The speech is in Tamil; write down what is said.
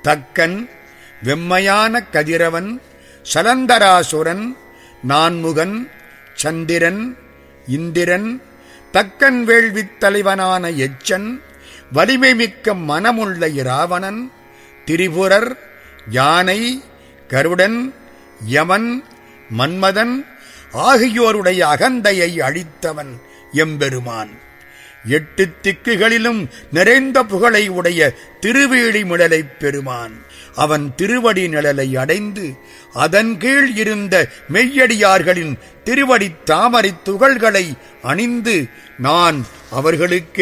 தக்கன் வெம்மையான கதிரவன் சலந்தராசுரன் நான்முகன் சந்திரன் இந்திரன் தக்கன் வேள்வித் தலைவனான எச்சன் வலிமை மிக்க மனமுள்ள இராவணன் திரிபுரர் யானை கருடன் யமன் மன்மதன் ஆகியோருடைய அகந்தையை அழித்தவன் எம்பெருமான் எட்டு திக்குகளிலும் நிறைந்த புகழை உடைய திருவேழி மிடலைப் பெருமான் அவன் திருவடி நிழலை அடைந்து அதன் கீழ் இருந்த மெய்யடியார்களின் திருவடி தாமரைத் துகள்களை அணிந்து நான் அவர்களுக்கு